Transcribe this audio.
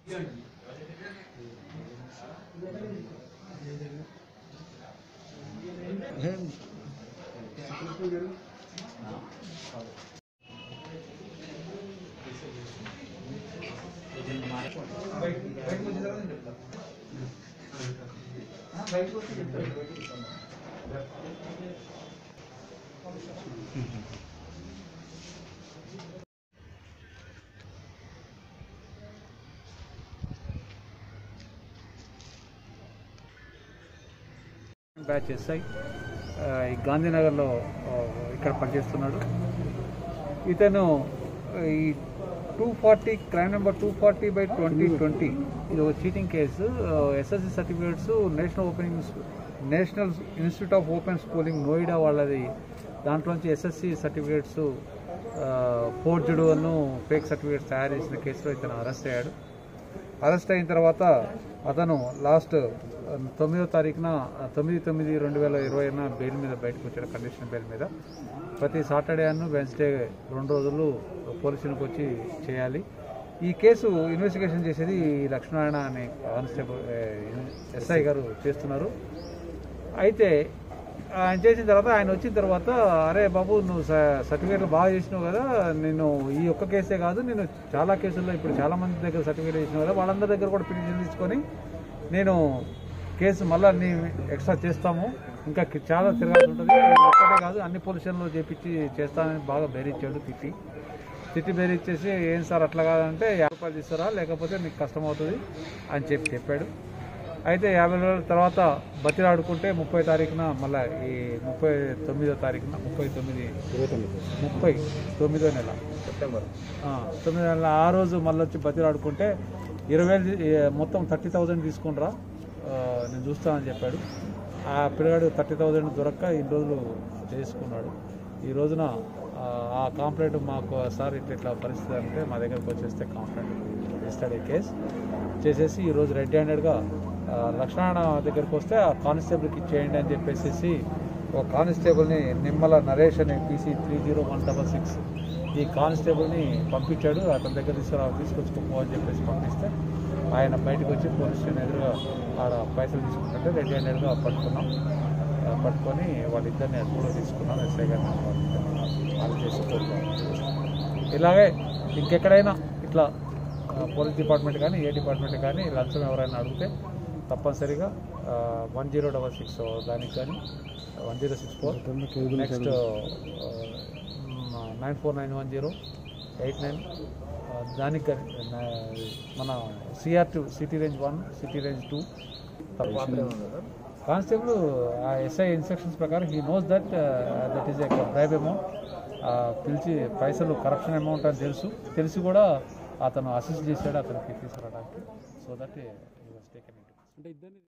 Batch SI ఆ, ఈ గాంధీనగర్లో ఆ, ఇక్కడ పనిచేస్తున్నాడు ఇతను ఈ two forty crime number two forty by twenty twenty ఇది ఒక cheating case SSC certificates national opening national institute of open schooling Noida వాళ్ళది దాంట్లోంచి ఎస్ఎస్సి సర్టిఫికేట్స్ ఫోర్జుడు అను ఫేక్ సర్టిఫికేట్స్ తయారు చేసిన కేసులో ఇతను అరెస్ట్ అయ్యాడు అరెస్ట్ అయిన తర్వాత అతను లాస్ట్ ఆ, తొమ్మిదో తారీఖున ఆ, తొమ్మిది తొమ్మిది రెండు వేల ఇరవైన బెయిల్ మీద బయటకు వచ్చాడు కండిషన్ బెయిల్ మీద ప్రతి సాటర్డే అను వెన్స్డే రెండు రోజులు పోలీసులకు వచ్చి చేయాలి ఈ కేసు ఇన్వెస్టిగేషన్ చేసేది ఈ లక్ష్మీనారాయణ అనే కానిస్టేబుల్ ఏ, ఎస్ఐ గారు చేస్తున్నారు అయితే ఆయన చేసిన తర్వాత ఆయన వచ్చిన తర్వాత అరే బాబు నువ్వు స- సర్టిఫికేట్లు బాగా చేసినావు కదా నేను ఈ ఒక్క కేసే కాదు నేను చాలా కేసుల్లో ఇప్పుడు చాలా మంది దగ్గర సర్టిఫికేట్ చేసినావు కదా వాళ్ళందరి దగ్గర కూడా పిటిషన్ తీసుకొని నేను కేసు మళ్ళీ అన్ని ఎక్స్ట్రా చేస్తాము ఇంకా కి- చాలా తిరగాల్సి ఉంటుంది ఒక్కటే కాదు అన్ని పొజిషన్లో చేపించి చేస్తానని బాగా బేరిచ్చాడు తిట్టి తిట్టి బేరిచ్చేసి ఏం సార్ అట్లా కాదంటే యాభై రూపాయలు తీస్తారా లేకపోతే నీకు కష్టం అవుతుంది అని చెప్పి చెప్పాడు అయితే యాభై రోజుల తర్వాత బతిలాడుకుంటే ముప్పై తారీఖున మళ్ళీ ఈ ముప్పై తొమ్మిదో తారీఖున ముప్పై తొమ్మిది ముప్పై తొమ్మిదో నెల సెప్టెంబర్ ఆ, తొమ్మిదో నెల ఆ రోజు మళ్ళీ వచ్చి బతిలాడుకుంటే ఇరవై వేలు తీ- ఏ, మొత్తం థర్టీ థౌజండ్ తీసుకునిరా ఆ, నేను చూస్తానని చెప్పాడు ఆ పిల్లగాడు థర్టీ థౌజండ్ దొరక్క ఈ రోజులు చేసుకున్నాడు ఈ రోజున ఆ, ఆ కాంప్లైంట్ మాకు సార్ ఇట్లా ఇట్లా పరిస్థితి అంటే మా దగ్గరకు వచ్చేస్తే కాంప్లైంట్ రిజిస్టర్డ్ అయ్యే కేసు చేసేసి ఈరోజు రెడ్ హ్యాండెడ్గా లక్ష్మణ దగ్గరికి వస్తే ఆ కానిస్టేబుల్కి ఇచ్చేయండి అని చెప్పేసి ఒక కానిస్టేబుల్ని నిమ్మల నరేష్ అనే PC three zero one double six ఈ కానిస్టేబుల్ని పంపించాడు అతని దగ్గర తీసుకురా తీసుకొచ్చుకోపో అని చెప్పేసి పంపిస్తే ఆయన బయటకు వచ్చి పోలీస్ స్టేషన్ ఎదురుగా ఆడ పైసలు తీసుకుంటుంటే రెడ్ హ్యాండెడ్గా పట్టుకున్నాం ఆ, పట్టుకొని వాళ్ళిద్దరిని అదుపులో తీసుకున్నాం ఎస్ఐ గారిని వాళ్ళిద్దరిని వాళ్ళు చేసి కోరుకున్నాం. ఇలాగే ఇంకెక్కడైనా ఇట్లా ఆ, పోలీస్ డిపార్ట్మెంట్ కానీ ఏ డిపార్ట్మెంట్ కానీ లంచం ఎవరైనా అడిగితే తప్పనిసరిగా వన్ జీరో డబల్ సిక్స్ దానికి కానీ one zero six four next nine four nine one zero eight nine దానికి కానీ నా- మన CR two city range one city range two constable ఆ ఎస్ఐ ఇన్స్ట్రక్షన్స్ ప్రకారం he knows that that is a bribe amount పిలిచి పైసలు corruption amount అని తెలుసు తెలిసి కూడా అతను అసిస్ట్ చేశాడు అతనికి తీసుకురావడానికి సో దట్ టేకెన్ అంటే ఇద్దరిని